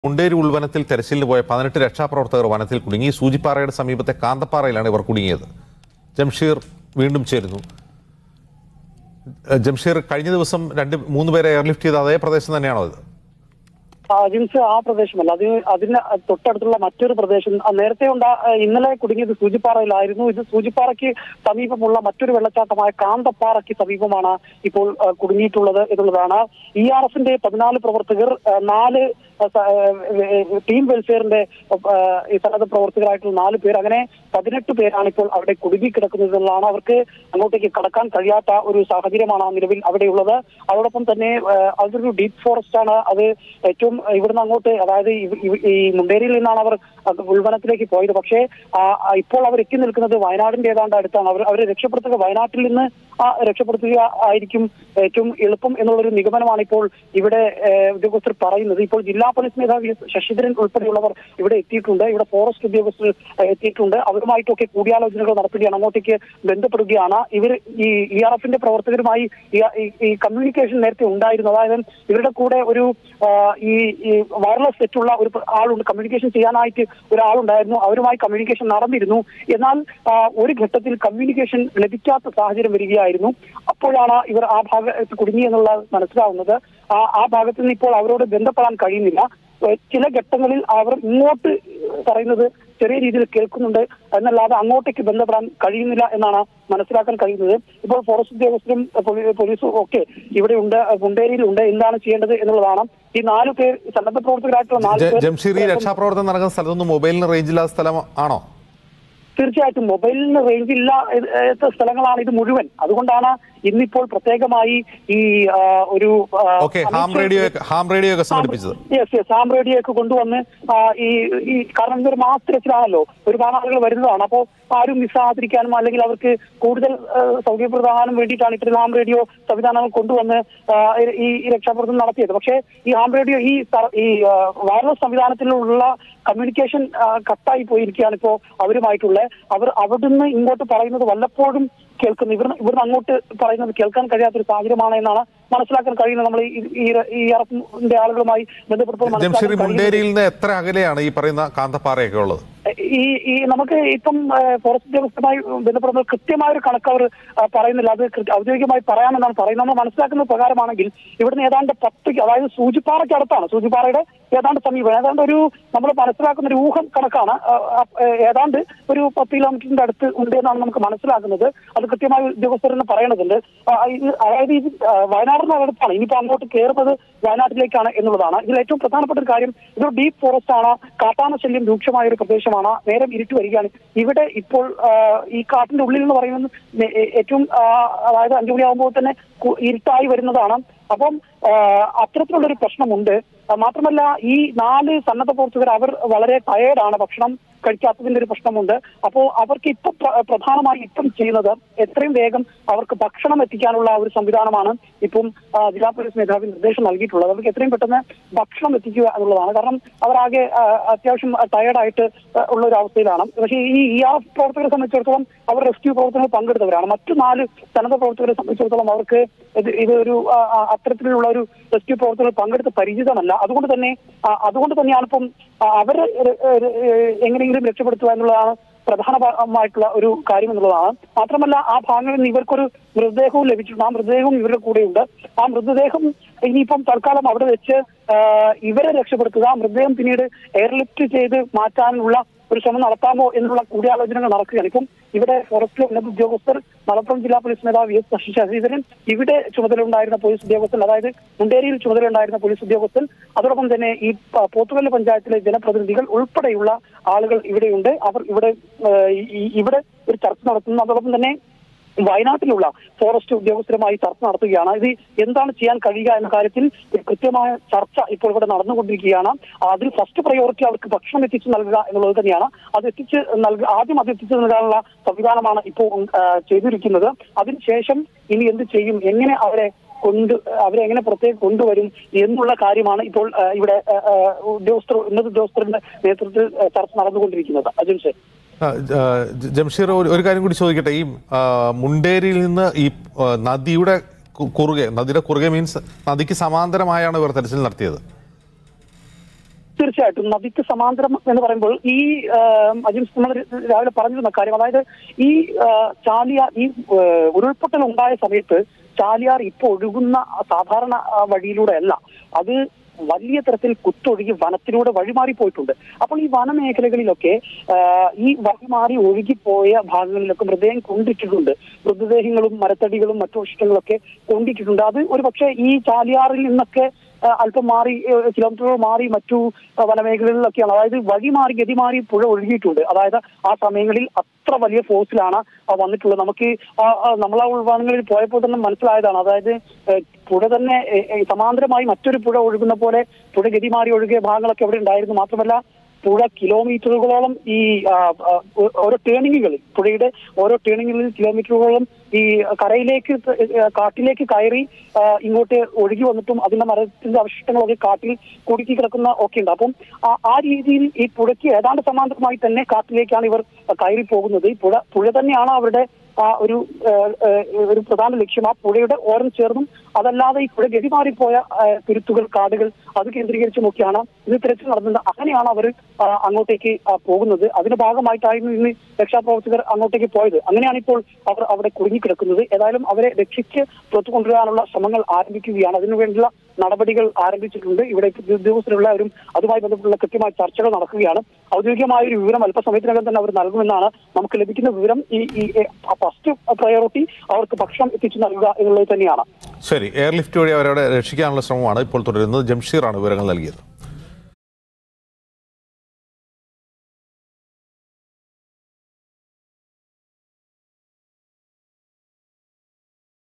മുണ്ടേരി ഉൾവനത്തിൽ തെരച്ചിലിന് പോയ പതിനെട്ട് രക്ഷാപ്രവർത്തകർ വനത്തിൽ കുടുങ്ങി സൂചിപ്പാറയുടെ സമീപത്തെ കാന്തപ്പാറയിലാണ് ഇവർ കുടുങ്ങിയത് ജംഷീർ വീണ്ടും ചേരുന്നു ഏഹ് ജംഷീർ കഴിഞ്ഞ ദിവസം രണ്ട് മൂന്ന് പേരെ എയർലിഫ്റ്റ് ചെയ്ത അതേ പ്രദേശം തന്നെയാണോ ഇത് ജിംസ് ആ പ്രദേശമല്ല അത് അതിന് തൊട്ടടുത്തുള്ള മറ്റൊരു പ്രദേശം ആ, നേരത്തെ ഉണ്ടാ ഇന്നലെ കുടുങ്ങിയത് സൂചിപ്പാറയിലായിരുന്നു ഇത് സൂചിപ്പാറയ്ക്ക് സമീപമുള്ള മറ്റൊരു വെള്ളച്ചാട്ടമായ കാന്തപ്പാറയ്ക്ക് സമീപമാണ് ഇപ്പോൾ ആ, കുടുങ്ങിയിട്ടുള്ളത് എന്നുള്ളതാണ് ഇ ആർ എഫിന്റെ പതിനാല് പ്രവർത്തകർ ആ, നാല് ആ, സ- ആ, ടീം വെൽഫെയറിന്റെ ആ, ഈ സന്നദ്ധ പ്രവർത്തകരായിട്ടുള്ള നാല് പേർ അങ്ങനെ പതിനെട്ട് പേരാണ് ഇപ്പോൾ അവിടെ കുടുങ്ങിക്കിടക്കുന്നത് എന്നുള്ളതാണ് അവർക്ക് അങ്ങോട്ടേക്ക് കടക്കാൻ കഴിയാത്ത ഒരു സാഹചര്യമാണ് നിലവിൽ അവിടെയുള്ളത് അതോടൊപ്പം തന്നെ ആ, അതൊരു ഡീപ് ഫോറസ്റ്റ് ആണ് അത് ഏറ്റവും ഇവിടുന്ന് അങ്ങോട്ട് അതായത് ഇവ- ഇവ- ഈ മുണ്ടേരിയിൽ നിന്നാണ് അവർ അത് ഉൾവനത്തിലേക്ക് പോയത് പക്ഷേ ആ, ആ, ഇപ്പോൾ അവർ എത്തി നിൽക്കുന്നത് വയനാടിന്റെ ഏതാണ്ട് അടുത്താണ് അവർ അവരെ രക്ഷപ്പെടുത്തുക വയനാട്ടിൽ നിന്ന് ആ രക്ഷപ്പെടുത്തുക ആയിരിക്കും ഏറ്റവും എളുപ്പം എന്നുള്ളൊരു നിഗമനമാണ് ഇപ്പോൾ ഇവിടെ ഏഹ്, ഉദ്യോഗസ്ഥർ പറയുന്നത് ഇപ്പോൾ ജില്ലാ പോലീസ് മേധാവി ശശിധരൻ ഉൾപ്പെടെയുള്ളവർ ഇവിടെ എത്തിയിട്ടുണ്ട് ഇവിടെ ഫോറസ്റ്റ് ഉദ്യോഗസ്ഥർ ഏഹ്, എത്തിയിട്ടുണ്ട് അവരുമായിട്ടൊക്കെ കൂടിയാലോചനകൾ നടത്തുകയാണ് അങ്ങോട്ടേക്ക് ബന്ധപ്പെടുകയാണ് ഇവർ ഈ ഇ ആർ എഫിന്റെ പ്രവർത്തകരുമായി ഈ- ഈ- ഈ കമ്മ്യൂണിക്കേഷൻ നേരത്തെ ഉണ്ടായിരുന്നു അതായത് ഇവരുടെ കൂടെ ഒരു ആ, ഈ ഈ വയർലെസ് സെറ്റുള്ള ഒരു പ- ആളുണ്ട് കമ്മ്യൂണിക്കേഷൻ ചെയ്യാനായിട്ട് ഒരാളുണ്ടായിരുന്നു അവരുമായി കമ്മ്യൂണിക്കേഷൻ നടന്നിരുന്നു എന്നാൽ ആ, ഒരു ഘട്ടത്തിൽ കമ്മ്യൂണിക്കേഷൻ ലഭിക്കാത്ത സാഹചര്യം വരികയായിരുന്നു അപ്പോഴാണ് ഇവർ ആ ഭാഗത്ത് കുടുങ്ങി എന്നുള്ളത് മനസ്സിലാവുന്നത് ആ ആ ഭാഗത്ത് നിന്ന് ഇപ്പോൾ അവരോട് ബന്ധപ്പെടാൻ കഴിയുന്നില്ല ഏഹ് ചില ഘട്ടങ്ങളിൽ അവർ ഇങ്ങോട്ട് പറയുന്നത് ചെറിയ രീതിയിൽ കേൾക്കുന്നുണ്ട് എന്നല്ലാതെ അങ്ങോട്ടേക്ക് ബന്ധപ്പെടാൻ കഴിയുന്നില്ല എന്നാണ് മനസ്സിലാക്കാൻ കഴിയുന്നത് ഇപ്പോൾ ഫോറസ്റ്റ് ഉദ്യോഗസ്ഥരും പോലീ- പോലീസും ഒക്കെ ഇവിടെയുണ്ട് മുണ്ടേരിയിലുണ്ട് എന്താണ് ചെയ്യേണ്ടത് എന്നുള്ളതാണ് ഈ നാല് പേർ സന്നദ്ധ പ്രവർത്തകരായിട്ടുള്ള നാല് ജ- പേർ ജംഷീർ ഈ രക്ഷാപ്രവർത്തനം നടക്കുന്ന സ്ഥലത്തൊന്നും മൊബൈലിന് റേഞ്ചില്ലാത്ത സ്ഥലം ആണോ തീർച്ചയായിട്ടും മൊബൈലിന് റേഞ്ച് ഇല്ലാത്ത സ്ഥലങ്ങളാണ് ഇത് മുഴുവൻ അതുകൊണ്ടാണ് ഇന്നിപ്പോൾ പ്രത്യേകമായി ഈ ആ, ഒരു ആ, okay ham Amit radio ham radio ഒക്കെ സംഘടിപ്പിച്ചത് യെസ് യെസ് സാം റേഡിയോ ഒക്കെ കൊണ്ടുവന്ന് ആ, ഈ ഈ കാരണം ഇതൊരു മാസത്തിരച്ചിലാണല്ലോ ഒരുപാട് ആളുകൾ വരുന്നതാണ് അപ്പോൾ ആരും മിസ്സാകാതിരിക്കാനും അല്ലെങ്കിൽ അവർക്ക് കൂടുതൽ ആ, സൗകര്യപ്രദാനം വേണ്ടിയിട്ടാണ് ഇത്തരം ഹാം റേഡിയോ സംവിധാനങ്ങൾ കൊണ്ടുവന്ന് ആ, ഈ ഈ രക്ഷാപ്രവർത്തനം നടത്തിയത് പക്ഷേ ഈ ഹാം റേഡിയോ ഈ സ- ഈ ആ, വയർലെസ് സംവിധാനത്തിലുള്ള കമ്മ്യൂണിക്കേഷൻ കട്ടായി പോയിരിക്കുകയാണ് ഇപ്പോൾ അവരുമായിട്ടുള്ള അവർ അവിടുന്ന് ഇങ്ങോട്ട് പറയുന്നത് വല്ലപ്പോഴും കേൾക്കുന്നു ഇവിടുന്ന് ഇവിടുന്ന് അങ്ങോട്ട് പറയുന്നത് കേൾക്കാൻ കഴിയാത്തൊരു സാഹചര്യമാണ് എന്നാണ് മനസ്സിലാക്കാൻ കഴിയുന്നത് നമ്മൾ ഈ ഈ- ഈ അറഫിന്റെ ആളുകളുമായി ബന്ധപ്പെടുമ്പോൾ ജംഷീർ മനസ്സിലാക്കാൻ കഴിയുന്നത്. മുണ്ടേരിയിൽ നിന്ന് എത്ര അകലെയാണ് ഈ പറയുന്ന കാന്തപ്പാറയൊക്കെ ഉള്ളത് ഈ ഈ നമുക്ക് ഇപ്പം ഏഹ്, ഫോറസ്റ്റ് ഉദ്യോഗസ്ഥരുമായി ബന്ധപ്പെടുമ്പോൾ കൃത്യമായ ഒരു കണക്ക് അവർ ആ, പറയുന്നില്ല അത് കൃത്യ- ഔദ്യോഗികമായി പറയാമെന്നാണ് പറയുന്നത് നമ്മൾ മനസ്സിലാക്കുന്ന പ്രകാരമാണെങ്കിൽ ഇവിടുന്ന് ഏതാണ്ട് പത്ത് അതായത് സൂചിപ്പാറയ്ക്ക് അടുത്താണ് സൂചിപ്പാറയുടെ ഏതാണ്ട് സമീപം ഏതാണ്ട് ഒരു നമ്മൾ മനസ്സിലാക്കുന്ന ഒരു ഊഹം കണക്കാണ് ആ, ആ, ഏതാണ്ട് ഒരു പത്ത് കിലോമീറ്ററിന്റെ അടുത്ത് ഉണ്ട് എന്നാണ് നമുക്ക് മനസ്സിലാക്കുന്നത് അത് കൃത്യമായി ഉദ്യോഗസ്ഥർ തന്നെ പറയണതുണ്ട് ആ, ഇത് അതായത് ഇത് ആ, വയനാടിന് അടുത്താണ് ഇനിയിപ്പോ അങ്ങോട്ട് കയറുന്നത് വയനാട്ടിലേക്കാണ് എന്നുള്ളതാണ് ഇതിൽ ഏറ്റവും പ്രധാനപ്പെട്ട ഒരു കാര്യം ഇതൊരു ഡീപ്പ് ഫോറസ്റ്റ് ആണ് കാട്ടാന ശല്യം രൂക്ഷമായ ഒരു പ്രദേശമാണ് നേരം ഇരുട്ട് വരികയാണ് ഇവിടെ ഇപ്പോൾ ആ, ഈ കാട്ടിന്റെ ഉള്ളിൽ എന്ന് പറയുന്നത് നേ- ഏ- ഏറ്റവും ആ, അതായത് അഞ്ചു മണിയാകുമ്പോൾ തന്നെ കു- ഇരുട്ടായി വരുന്നതാണ് അപ്പം ആ, അത്തരത്തിലുള്ളൊരു പ്രശ്നമുണ്ട് ആ, മാത്രമല്ല ഈ നാല് സന്നദ്ധ പ്രവർത്തകർ അവർ വളരെ ടയേർഡാണ് ഭക്ഷണം കഴിക്കാത്തതിന്റെ ഒരു പ്രശ്നമുണ്ട് അപ്പോൾ അവർക്ക് ഇപ്പൊ പ്ര- പ്രധാനമായി ഇപ്പം ചെയ്യുന്നത് എത്രയും വേഗം അവർക്ക് ഭക്ഷണം എത്തിക്കാനുള്ള ഒരു സംവിധാനമാണ് ഇപ്പം ആ, ജില്ലാ പോലീസ് മേധാവി നിർദ്ദേശം നൽകിയിട്ടുള്ളത് അവർക്ക് എത്രയും പെട്ടെന്ന് ഭക്ഷണം എത്തിക്കുക എന്നുള്ളതാണ് കാരണം അവരാകെ ആ, അത്യാവശ്യം ടയേർഡായിട്ട് ഉള്ള ഒരു അവസ്ഥയിലാണ് പക്ഷേ ഈ ഇ ആർ പ്രവർത്തകരെ സംബന്ധിച്ചിടത്തോളം അവർ റെസ്ക്യൂ പ്രവർത്തനങ്ങൾ പങ്കെടുത്തവരാണ് മറ്റു നാല് സന്നദ്ധ പ്രവർത്തകരെ സംബന്ധിച്ചിടത്തോളം അവർക്ക് ഇത് ഇതൊരു ആ, ആ, അത്തരത്തിലുള്ള ഒരു റെസ്ക്യൂ പ്രവർത്തനങ്ങൾ പങ്കെടുത്ത് പരിചിതമല്ല അതുകൊണ്ട് തന്നെ ആ, അതുകൊണ്ട് തന്നെയാണ് ഇപ്പം ആ, അവരെ ര- ര- എങ്ങനെയെങ്കിലും രക്ഷപ്പെടുത്തുക എന്നുള്ളതാണ് പ്രധാനമായിട്ടുള്ള ഒരു കാര്യം എന്നുള്ളതാണ് മാത്രമല്ല ആ ഭാഗങ്ങളിൽ നിന്ന് ഇവർക്കൊരു മൃതദേഹവും ലഭിച്ചിട്ടുണ്ട് ആ മൃതദേഹവും ഇവരുടെ കൂടെയുണ്ട് ആ മൃതദേഹം ഇനിയിപ്പം തൽക്കാലം അവിടെ വെച്ച് ആ, ഇവരെ രക്ഷപ്പെടുത്തുക ആ മൃതദേഹം പിന്നീട് എയർലിഫ്റ്റ് ചെയ്ത് മാറ്റാനുള്ള ഒരു ശ്രമം നടത്താമോ എന്നുള്ള കൂടിയാലോചനകൾ നടക്കുകയാണ് ഇപ്പം ഇവിടെ ഫോറസ്റ്റ് ഉന്നത ഉദ്യോഗസ്ഥർ മലപ്പുറം ജില്ലാ പോലീസ് മേധാവി എസ് ശശി ശശീധരൻ ഇവിടെ ചുമതലയുണ്ടായിരുന്ന പോലീസ് ഉദ്യോഗസ്ഥൻ അതായത് മുണ്ടേരിയിൽ ചുമതലയുണ്ടായിരുന്ന പോലീസ് ഉദ്യോഗസ്ഥൻ അതോടൊപ്പം തന്നെ ഈ പ- പോത്തുകല്ല് പഞ്ചായത്തിലെ ജനപ്രതിനിധികൾ ഉൾപ്പെടെയുള്ള ആളുകൾ ഇവിടെയുണ്ട് അവർ ഇവിടെ ആ, ഈ- ഇവിടെ ഒരു ചർച്ച നടത്തുന്നു അതോടൊപ്പം തന്നെ വയനാട്ടിലുള്ള ഫോറസ്റ്റ് ഉദ്യോഗസ്ഥരുമായി ചർച്ച നടത്തുകയാണ് ഇത് എന്താണ് ചെയ്യാൻ കഴിയുക എന്ന കാര്യത്തിൽ ഒരു കൃത്യമായ ചർച്ച ഇപ്പോൾ ഇവിടെ നടന്നുകൊണ്ടിരിക്കുകയാണ് അതിൽ ഫസ്റ്റ് പ്രയോറിറ്റി അവർക്ക് ഭക്ഷണം എത്തിച്ചു നൽകുക എന്നുള്ളത് തന്നെയാണ് അത് എത്തിച്ച് നൽകുക ആദ്യം അത് എത്തിച്ചു നൽകാനുള്ള സംവിധാനമാണ് ഇപ്പോൾ ആ, ചെയ്തിരിക്കുന്നത് അതിനുശേഷം ഇനി എന്ത് ചെയ്യും എങ്ങനെ അവരെ കൊണ്ട് അവരെ എങ്ങനെ പുറത്തേക്ക് കൊണ്ടുവരും എന്നുള്ള കാര്യമാണ് ഇപ്പോൾ ആ, ഇവിടെ ആ, ആ, ഉദ്യോഗസ്ഥർ ഉന്നത ഉദ്യോഗസ്ഥരുടെ നേതൃത്വത്തിൽ ആ, ചർച്ച നടന്നുകൊണ്ടിരിക്കുന്നത് അജിൻ ഷേ ആ, ആ, ജ- ജംഷീർ ഒരു ഒരു കാര്യം കൂടി ചോദിക്കട്ടെ ഈ ആ, മുണ്ടേരിയിൽ നിന്ന് ഈ ആ, നദിയുടെ കു- കുറുകെ നദിയുടെ കുറുകെ മീൻസ് നദിക്ക് സമാന്തരമായാണ് ഇവർ തെരച്ചിൽ നടത്തിയത് തീർച്ചയായിട്ടും നദിക്ക് സമാന്തരം എന്ന് പറയുമ്പോൾ ഈ അജിം നമ്മൾ രാവിലെ പറഞ്ഞിരുന്ന കാര്യം അതായത് ഈ ആ, ചാലിയാർ ഈ ആ, ഉരുൾപൊട്ടൽ ഉണ്ടായ സമയത്ത് ചാലിയാർ ഇപ്പോൾ ഒഴുകുന്ന സാധാരണ ആ, വഴിയിലൂടെ അല്ല അത് വലിയ തരത്തിൽ കുത്തൊഴുകി വനത്തിലൂടെ വഴിമാറി പോയിട്ടുണ്ട് അപ്പോൾ ഈ വനമേഖലകളിലൊക്കെ ആ, ഈ വഴിമാറി ഒഴുകിപ്പോയ ഭാഗങ്ങളിലൊക്കെ മൃതദേഹം കൊണ്ടിട്ടിട്ടുണ്ട് മൃതദേഹങ്ങളും മരത്തടികളും മറ്റു വശങ്ങളൊക്കെ കൊണ്ടിട്ടിട്ടുണ്ട് അത് ഒരു പക്ഷേ ഈ ചാലിയാറിൽ നിന്നൊക്കെ ആ, അല്പം മാറി ഏഹ്, കിലോമീറ്ററുകൾ മാറി മറ്റു ആ, വനമേഖലകളിലൊക്കെയാണ് അതായത് വഴി മാറി ഗതി മാറി പുഴ ഒഴുകിയിട്ടുണ്ട് അതായത് ആ സമയങ്ങളിൽ അത്ര വലിയ ഫോഴ്സിലാണ് ആ വന്നിട്ടുള്ളത് നമുക്ക് ആ, ആ, നമ്മൾ ആ ഉൾഭാഗങ്ങളിൽ പോയപ്പോൾ തന്നെ മനസ്സിലായതാണ് അതായത് ഏഹ്, പുഴ തന്നെ ഏഹ്, ഏഹ്, സമാന്തരമായി മറ്റൊരു പുഴ ഒഴുകുന്ന പോലെ പുഴ ഗതി മാറി ഒഴുകിയ ഭാഗങ്ങളൊക്കെ അവിടെ ഉണ്ടായിരുന്നു മാത്രമല്ല പുഴ കിലോമീറ്ററുകളോളം ഈ ആ, ആ, ഓ- ഓരോ ടേണിങ്ങുകളിൽ പുഴയുടെ ഓരോ ടേണിങ്ങുകളിൽ കിലോമീറ്ററുകളോളം ഈ കരയിലേക്ക് ത- ഏ, കാട്ടിലേക്ക് കയറി ആ, ഇങ്ങോട്ട് ഒഴുകി വന്നിട്ടും അതിന്റെ മരത്തിന്റെ അവശിഷ്ടങ്ങളൊക്കെ കാട്ടിൽ കുടുക്കി കിടക്കുന്ന ഒക്കെ ഉണ്ട് അപ്പം ആ- ആ രീതിയിൽ ഈ പുഴയ്ക്ക് ഏതാണ്ട് സമാന്തരമായി തന്നെ കാട്ടിലേക്കാണ് ഇവർ കയറി പോകുന്നത് ഈ പുഴ പുഴ തന്നെയാണ് അവരുടെ ആ ഒരു ഏ, ഏ, ഒരു പ്രധാന ലക്ഷ്യം ആ പുഴയുടെ ഓരം ചേർന്നും അതല്ലാതെ ഈ പുഴ ഗതി മാറിപ്പോയ ആ, തുരുത്തുകൾ കാടുകൾ അത് കേന്ദ്രീകരിച്ചുമൊക്കെയാണ് ഇത് തിരച്ചിൽ നടന്നത് അങ്ങനെയാണ് അവർ അങ്ങോട്ടേക്ക് ആ, പോകുന്നത് അതിന്റെ ഭാഗമായിട്ടായിരുന്നു ഇന്ന് രക്ഷാപ്രവർത്തകർ അങ്ങോട്ടേക്ക് പോയത് അങ്ങനെയാണ് ഇപ്പോൾ അവർ അവിടെ കുടുങ്ങിക്കിടക്കുന്നത് ഏതായാലും അവരെ രക്ഷിച്ച് പുറത്തു കൊണ്ടുവരാനുള്ള ശ്രമങ്ങൾ ആരംഭിക്കുകയാണ് അതിനുവേണ്ടിയുള്ള നടപടികൾ ആരംഭിച്ചിട്ടുണ്ട് ഇവിടെ ഉദ്യോഗസ്ഥരുള്ളവരും അതുമായി ബന്ധപ്പെട്ടുള്ള കൃത്യമായ ചർച്ചകൾ നടക്കുകയാണ് ഔദ്യോഗികമായ ഒരു വിവരം അല്പസമയത്തിനകം തന്നെ അവർ നൽകുമെന്നാണ് നമുക്ക് ലഭിക്കുന്ന വിവരം ഈ ഈ ഫസ്റ്റ് പ്രയോറിറ്റി അവർക്ക് ഭക്ഷണം എത്തിച്ചു നൽകുക എന്നുള്ളത് തന്നെയാണ് ശരി എയർലിഫ്റ്റ് വഴി അവരവിടെ രക്ഷിക്കാനുള്ള ശ്രമമാണ് ഇപ്പോൾ തുടരുന്നത് ജംഷീറാണ് വിവരങ്ങൾ നൽകിയത്